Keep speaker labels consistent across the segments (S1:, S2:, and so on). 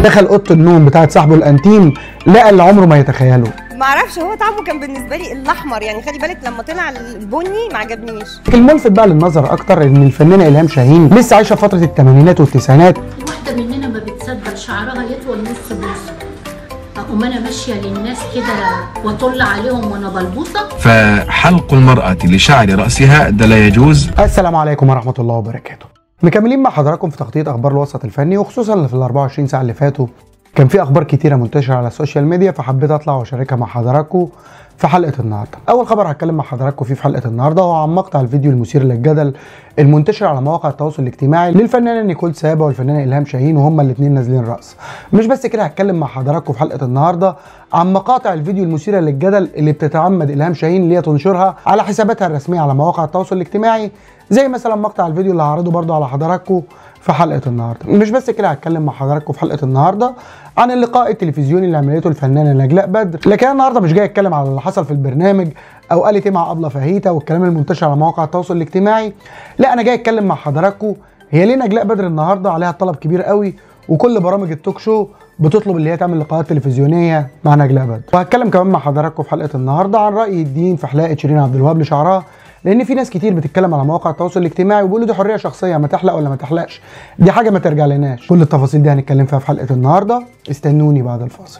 S1: دخل اوضه النوم بتاعت صاحبه الانتيم لقى اللي عمره ما يتخيله
S2: معرفش هو طعمه كان بالنسبه لي الاحمر يعني خلي بالك لما طلع البني ما عجبنيش
S1: الملفت بقى للنظر اكتر ان الفنانه الهام شاهين لسه عايشه فتره الثمانينات والتسعينات
S3: واحدة مننا ما بتصدق شعرها يطول نص بوصة أقوم أنا ماشية للناس كده وأطل عليهم وأنا بلبوصة
S4: فحلق المرأة لشعر رأسها ده لا يجوز
S1: السلام عليكم ورحمه الله وبركاته مكملين مع حضراتكم في تغطيه اخبار الوسط الفني وخصوصا اللي في ال 24 ساعه اللي فاتوا كان في اخبار كتيره منتشره على السوشيال ميديا فحبيت اطلع واشاركها مع حضراتكم في حلقه النهارده اول خبر هتكلم مع حضراتكم فيه في حلقه النهارده هو عن مقطع الفيديو المثير للجدل المنتشر على مواقع التواصل الاجتماعي للفنانه نيكول سابا والفنانه الهام شاهين وهما الاثنين نازلين رقص مش بس كده هتكلم مع حضراتكم في حلقه النهارده عن مقاطع الفيديو المثيره للجدل اللي بتتعمد الهام شاهين اللي هي تنشرها على حساباتها الرسميه على مواقع التواصل الاجتماعي زي مثلا مقطع الفيديو اللي هعرضه برضو على حضراتكم في حلقه النهارده مش بس كده هتكلم مع حضراتكم في حلقه النهارده عن اللقاء التلفزيوني اللي عملته الفنانه نجلاء بدر لكن أنا النهارده مش جاي اتكلم على اللي حصل في البرنامج او قالت ايه مع ابله فهيته والكلام المنتشر على مواقع التواصل الاجتماعي لا انا جاي اتكلم مع حضراتكم هي ليه نجلاء بدر النهارده عليها طلب كبير قوي وكل برامج التوك شو بتطلب اللي هي تعمل لقاءات تلفزيونيه مع نجلاء بدر وهتكلم كمان مع حضراتكم في حلقه النهارده عن راي الدين في حلاقه شيرين عبد الوهاب لشعرها لان في ناس كتير بتتكلم على مواقع التواصل الاجتماعي وبيقولوا دي حريه شخصيه ما تحلق ولا ما تحلقش دي حاجه ما ترجع لناش كل التفاصيل دي هنتكلم فيها في حلقه النهارده استنوني بعد الفاصل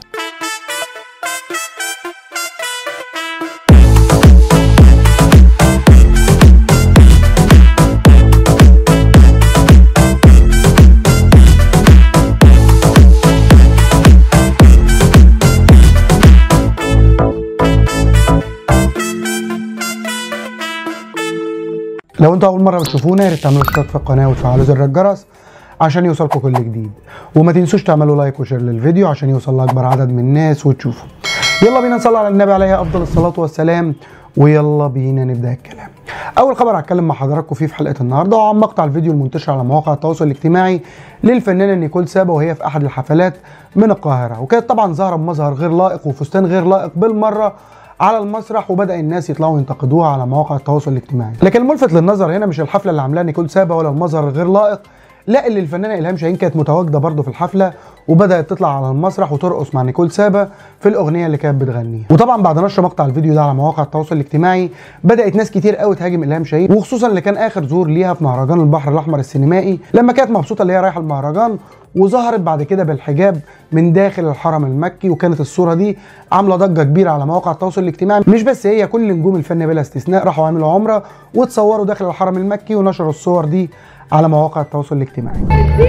S1: لو انتوا اول مره بتشوفونا يا ريت تعملوا اشتراك في القناه وتفعلوا زر الجرس عشان يوصلكم كل جديد وما تنسوش تعملوا لايك وشير للفيديو عشان يوصل لاكبر عدد من الناس وتشوفوا يلا بينا نصلي على النبي عليه افضل الصلاه والسلام ويلا بينا نبدا الكلام اول خبر هتكلم مع حضراتكم فيه في حلقه النهارده وعن مقطع الفيديو المنتشر على مواقع التواصل الاجتماعي للفنانه نيكول سابا وهي في احد الحفلات من القاهره وكانت طبعا ظاهره بمظهر غير لائق وفستان غير لائق بالمره على المسرح وبدا الناس يطلعوا ينتقدوها على مواقع التواصل الاجتماعي لكن الملفت للنظر هنا مش الحفله اللي عاملاها نيكول سابا ولا المظهر الغير لائق لا اللي الفنانه الهام شاهين كانت متواجده برضه في الحفله وبدات تطلع على المسرح وترقص مع نيكول سابا في الاغنيه اللي كانت بتغنيها وطبعا بعد نشر مقطع الفيديو ده على مواقع التواصل الاجتماعي بدات ناس كتير قوي تهاجم الهام شاهين وخصوصا اللي كان اخر ظهور ليها في مهرجان البحر الاحمر السينمائي لما كانت مبسوطه اللي هي رايحه المهرجان وظهرت بعد كده بالحجاب من داخل الحرم المكي وكانت الصوره دي عامله ضجه كبيره على مواقع التواصل الاجتماعي مش بس هي كل نجوم الفن بلا استثناء راحوا عملوا عمره وتصوروا داخل الحرم المكي ونشروا الصور دي على مواقع التواصل الاجتماعي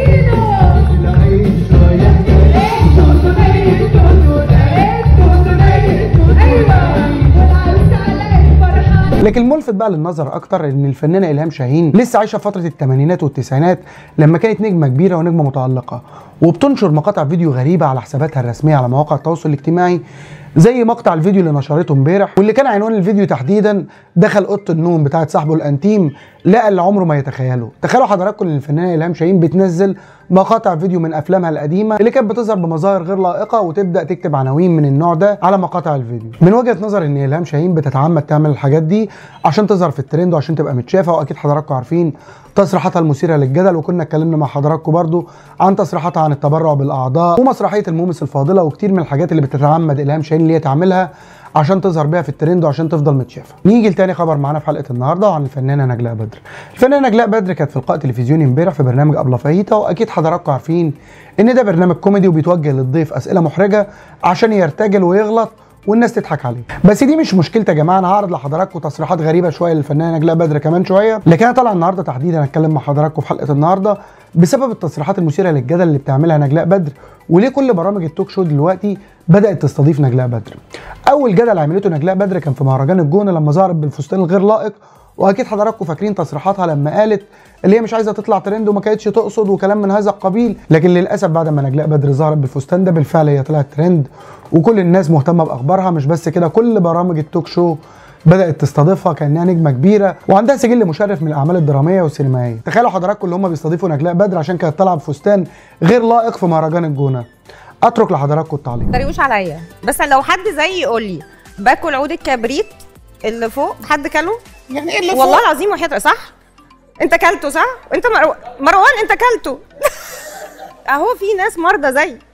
S1: لكن الملفت بقى للنظر اكتر ان الفنانه الهام شاهين لسه عايشه فتره الثمانينات والتسعينات لما كانت نجمه كبيره ونجمه متالقه وبتنشر مقاطع فيديو غريبه على حساباتها الرسميه على مواقع التواصل الاجتماعي زي مقطع الفيديو اللي نشرته امبارح واللي كان عنوان الفيديو تحديدا دخل اوضه النوم بتاعت صاحبه الانتيم لقى اللي عمره ما يتخيله تخيلوا حضراتكم ان الفنانه الهام شاهين بتنزل مقاطع فيديو من افلامها القديمه اللي كانت بتظهر بمظاهر غير لائقه وتبدا تكتب عناوين من النوع ده على مقاطع الفيديو من وجهه نظر ان الهام شاهين بتتعمد تعمل الحاجات دي عشان تظهر في الترند وعشان تبقى متشافه واكيد حضراتكم عارفين تصريحاتها المثيره للجدل وكنا اتكلمنا مع حضراتكم برضو عن تصريحاتها عن التبرع بالاعضاء ومسرحيه المومس الفاضله وكتير من الحاجات اللي بتتعمد الهام شاهين اللي هي تعملها عشان تظهر بيها في الترند وعشان تفضل متشافه. نيجي لتاني خبر معانا في حلقه النهارده عن الفنانه نجلاء بدر. الفنانه نجلاء بدر كانت في لقاء تلفزيوني امبارح في برنامج ابله فاهيتا واكيد حضراتكم عارفين ان ده برنامج كوميدي وبيتوجه للضيف اسئله محرجه عشان يرتجل ويغلط والناس تضحك عليه بس دي مش مشكلتي يا جماعه انا هعرض لحضراتكم تصريحات غريبه شويه للفنانه نجلاء بدر كمان شويه لكن انا طالع النهارده تحديدا اتكلم مع حضراتكم في حلقه النهارده بسبب التصريحات المثيره للجدل اللي بتعملها نجلاء بدر وليه كل برامج التوك شو دلوقتي بدات تستضيف نجلاء بدر اول جدل عملته نجلاء بدر كان في مهرجان الجونه لما ظهرت بالفستان الغير لائق واكيد حضراتكم فاكرين تصريحاتها لما قالت اللي هي مش عايزه تطلع ترند وما كانتش تقصد وكلام من هذا القبيل لكن للاسف بعد ما نجلاء بدر ظهرت بالفستان ده بالفعل هي طلعت ترند وكل الناس مهتمه باخبارها مش بس كده كل برامج التوك شو بدات تستضيفها كانها نجمه كبيره وعندها سجل مشرف من الاعمال الدراميه والسينمائيه تخيلوا حضراتكم اللي هم بيستضيفوا نجلاء بدر عشان كانت طالعه بفستان غير لائق في مهرجان الجونه اترك لحضراتكم التعليق
S2: تريقوش عليا بس لو حد زيي يقول لي باكل عود الكبريت اللي فوق حد كله
S5: يعني ايه اللي
S2: والله
S5: فوق؟
S2: العظيم وحياة صح انت كلته صح انت مرو... مروان انت كلته اهو في ناس مرضى زي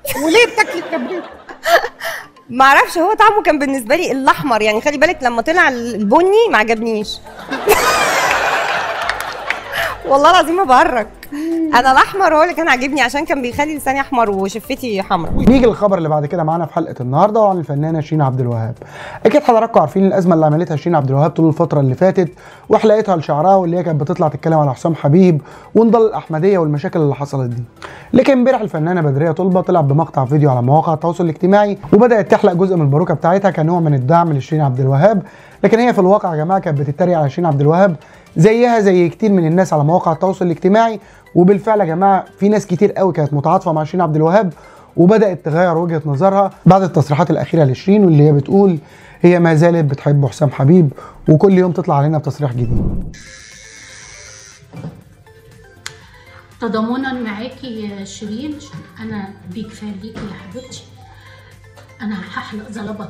S1: وليه بتاكلي الكبريت
S2: ما اعرفش هو طعمه كان بالنسبه لي الاحمر يعني خلي بالك لما طلع البني ما عجبنيش والله العظيم ما بهرج انا الاحمر هو اللي كان عاجبني عشان كان بيخلي لساني احمر وشفتي حمراء
S1: نيجي للخبر اللي بعد كده معانا في حلقه النهارده وعن الفنانه شيرين عبد الوهاب اكيد حضراتكم عارفين الازمه اللي عملتها شيرين عبد الوهاب طول الفتره اللي فاتت وحلقتها لشعرها واللي هي كانت بتطلع تتكلم على حسام حبيب ونضل الاحمديه والمشاكل اللي حصلت دي لكن امبارح الفنانه بدريه طلبه طلعت بمقطع فيديو على مواقع التواصل الاجتماعي وبدات تحلق جزء من الباروكه بتاعتها كنوع من الدعم لشيرين عبد الوهاب لكن هي في الواقع يا جماعه كانت بتتريق على شيرين عبد الوهاب زيها زي كتير من الناس على مواقع التواصل الاجتماعي وبالفعل يا جماعه في ناس كتير قوي كانت متعاطفه مع شيرين عبد الوهاب وبدات تغير وجهه نظرها بعد التصريحات الاخيره لشيرين واللي هي بتقول هي ما زالت بتحب حسام حبيب وكل يوم تطلع علينا بتصريح جديد
S3: تضامنا معاكي يا شيرين انا بيك فان ليكي يا حبيبتي انا هحلق زلبط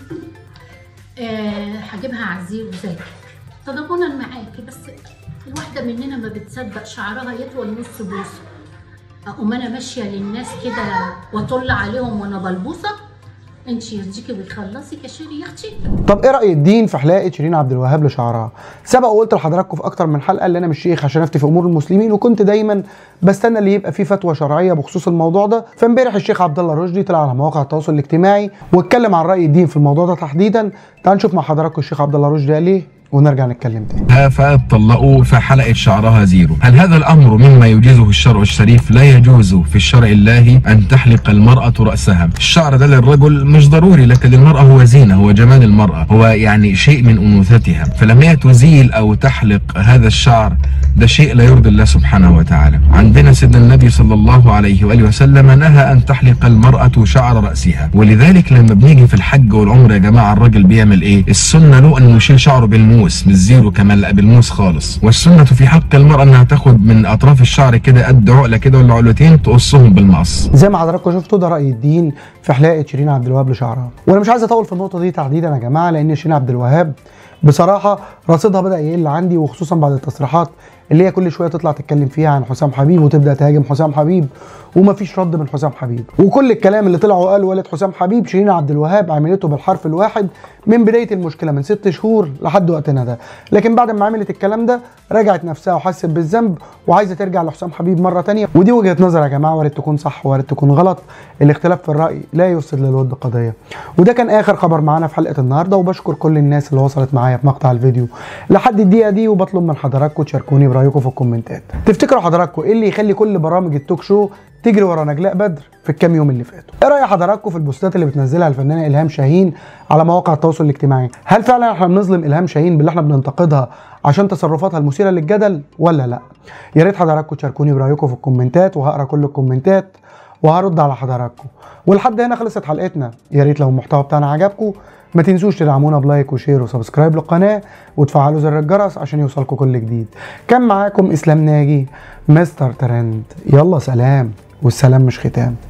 S3: أه هجيبها عزير وزي تضامنا معاكي بس الواحده مننا ما بتصدق شعرها يطول نص بوصه اقوم انا ماشيه للناس كده واطل عليهم وانا بلبوسه انت يرضيكي ويخلصك يا شيري يا اختي
S1: طب ايه راي الدين في حلاقه شيرين عبد الوهاب لشعرها سبق وقلت لحضراتكم في اكتر من حلقه اللي انا مش شيخ عشان افتي في امور المسلمين وكنت دايما بستنى اللي يبقى فيه فتوى شرعيه بخصوص الموضوع ده فامبارح الشيخ عبد الله رشدي طلع على مواقع التواصل الاجتماعي واتكلم عن راي الدين في الموضوع ده تحديدا تعال نشوف مع حضراتكم الشيخ عبد الله رشدي قال ايه ونرجع نتكلم تاني
S4: فطلقوا فحلقت شعرها زيرو هل هذا الأمر مما يجيزه الشرع الشريف لا يجوز في الشرع الله أن تحلق المرأة رأسها الشعر ده للرجل مش ضروري لكن للمرأة هو زينة هو جمال المرأة هو يعني شيء من أنوثتها فلما هي تزيل أو تحلق هذا الشعر ده شيء لا يرضي الله سبحانه وتعالى عندنا سيدنا النبي صلى الله عليه وآله وسلم نهى أن تحلق المرأة شعر رأسها ولذلك لما بنيجي في الحج والعمرة يا جماعة الراجل بيعمل إيه السنة له أنه يشيل شعره بالموس مش زيرو كمان لا بالموس خالص والسنة في حق المرأة أنها تاخد من أطراف الشعر كده قد عقلة كده ولا عقلتين تقصهم بالمقص
S1: زي ما حضراتكم شفتوا ده راي الدين في حلاقه شيرين عبد الوهاب لشعرها وانا مش عايز اطول في النقطه دي تحديدا يا جماعه لان شيرين عبد الوهاب بصراحه رصيدها بدا يقل عندي وخصوصا بعد التصريحات اللي هي كل شويه تطلع تتكلم فيها عن حسام حبيب وتبدا تهاجم حسام حبيب ومفيش رد من حسام حبيب وكل الكلام اللي طلع وقال والد حسام حبيب شيرين عبد الوهاب عملته بالحرف الواحد من بدايه المشكله من ست شهور لحد وقتنا ده لكن بعد ما عملت الكلام ده رجعت نفسها وحست بالذنب وعايزه ترجع لحسام حبيب مره تانية ودي وجهه نظر يا جماعه وارد تكون صح وارد تكون غلط الاختلاف في الراي لا يفسد للود قضيه وده كان اخر خبر معانا في حلقه النهارده وبشكر كل الناس اللي وصلت معايا في مقطع الفيديو لحد الدقيقه دي وبطلب من حضراتكم تشاركوني برايكم في الكومنتات تفتكروا حضراتكم ايه اللي يخلي كل برامج التوك شو تجري ورا نجلاء بدر في الكام يوم اللي فاتوا ايه راي حضراتكم في البوستات اللي بتنزلها الفنانه الهام شاهين على مواقع التواصل الاجتماعي هل فعلا احنا بنظلم الهام شاهين باللي احنا بننتقدها عشان تصرفاتها المثيره للجدل ولا لا يا ريت حضراتكم تشاركوني برايكم في الكومنتات وهقرا كل الكومنتات وهرد على حضراتكم ولحد هنا خلصت حلقتنا يا ريت لو المحتوى بتاعنا عجبكم ما تنسوش تدعمونا بلايك وشير وسبسكرايب للقناه وتفعلوا زر الجرس عشان يوصلكم كل جديد كان معاكم اسلام ناجي مستر ترند يلا سلام والسلام مش ختام